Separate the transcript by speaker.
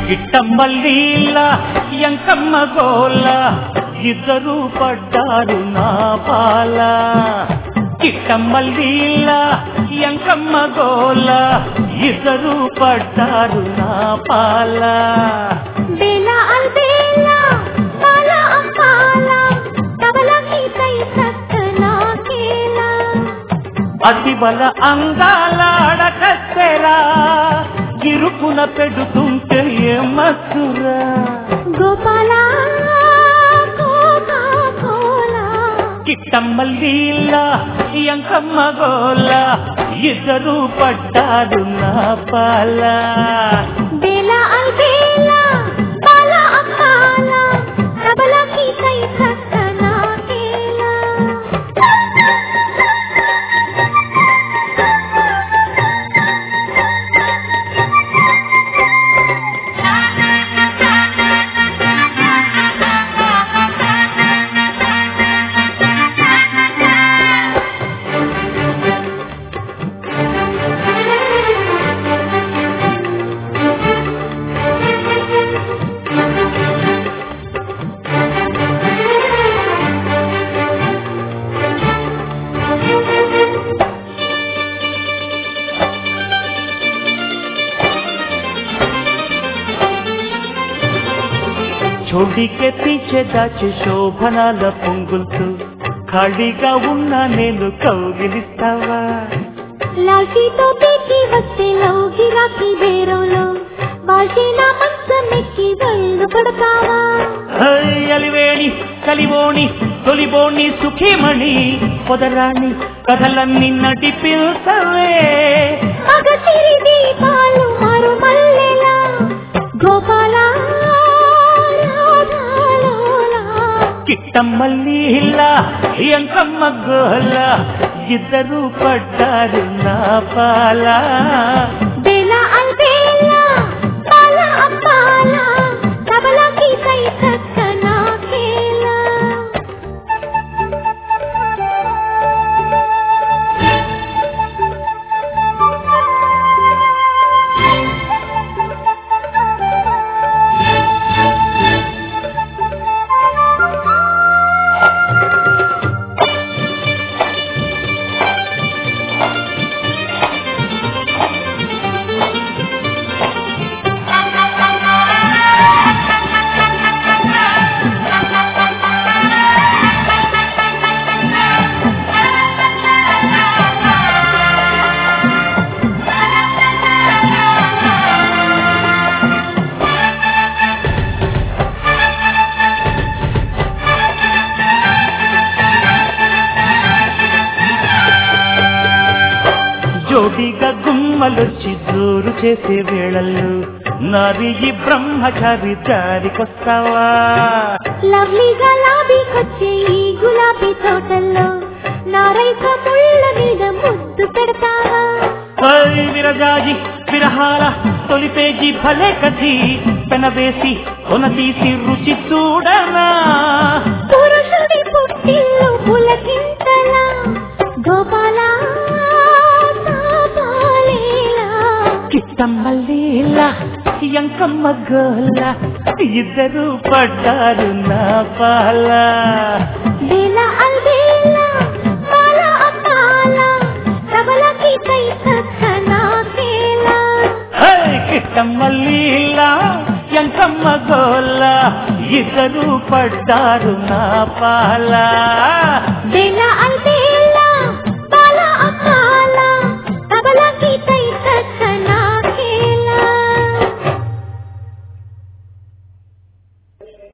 Speaker 1: గిట్టమ్మల్లీల ఎంకమ్మ గోల ఇద్దరు పడ్డారు నా పాల గిట్టమ్మల్లీల ఎంకమ్మ గోల ఇద్దరు పడ్డారు నా పాల
Speaker 2: బేలా అల్బేలా బాలా అంకాలా తబలకి కై సక్కనా కేలా
Speaker 1: అతి బల అందాల అడకత్తెరా ఇరుకున పెడుతుంటే ఏమస్తురా
Speaker 2: గోపాలా కోకా కోలా
Speaker 1: కిట్టమ్మల్లీల ఎంకమ్మ గోల ఇద్దరు పడ్డారు నా పాల
Speaker 2: బేలా అల్బేలా బాలా అంకాలా తబలకి కై సక్కనా కేలా
Speaker 1: చోడికే పీచే దాచి శోభనాల పొంగులతో ఖాళీగా ఉన్న నేను కౌగిలిస్తావా
Speaker 2: లాల్చీతో పీకి వస్తే లౌగిరాకి బేరంలో వాసిన మంచమెక్కి వెళ్ళు పడతావా
Speaker 1: హై, అలివేణి కలివోణి తొలిబోణి సుఖీమణి పొదరాణి కథలన్నీ నడిపిల్సవే
Speaker 2: మగ సిరి దీపాలు మారు మల్లెలా గోపాల రాధాలోలా
Speaker 1: కిట్టమ్మల్లీల ఎంకమ్మ గోల ఇద్దరు పడ్డారు నా పాల
Speaker 2: బేలా అల్బేలా బాల అప్పాల తబలకి కై సక్కనా కేలా
Speaker 1: జోడిగా గుమ్మలొచ్చి జోరు చేసే వేళల్లో నాది ఈ బ్రహ్మచారి దారికొస్తావా
Speaker 2: లవ్లీగా లాబీకొచ్చే ఈ గులాబీ తోటల్లో నారైక ముళ్ళ మీద ముద్దు పెడతావా
Speaker 1: హై విరజాజి విరహాల తొలి పేజీ భలే కథి పెనవేసి కొన తీసి రుచి చూడనా
Speaker 2: పురుషుడి పుట్టిల్లు పులకింతలా గోపాల తాపాలేలా
Speaker 1: కిట్టమ్మల్లీల ఎంకమ్మ గోల ఇద్దరు పడ్డారు నా పాల
Speaker 2: బేల అల్బేలా బాల అప్పాల తబలకి కై సక్కనా కేలా
Speaker 1: హై కిట్టమ్మల్లీల ఎంకమ్మ గోల ఇద్దరు పడ్డారు నా పాల
Speaker 2: బేల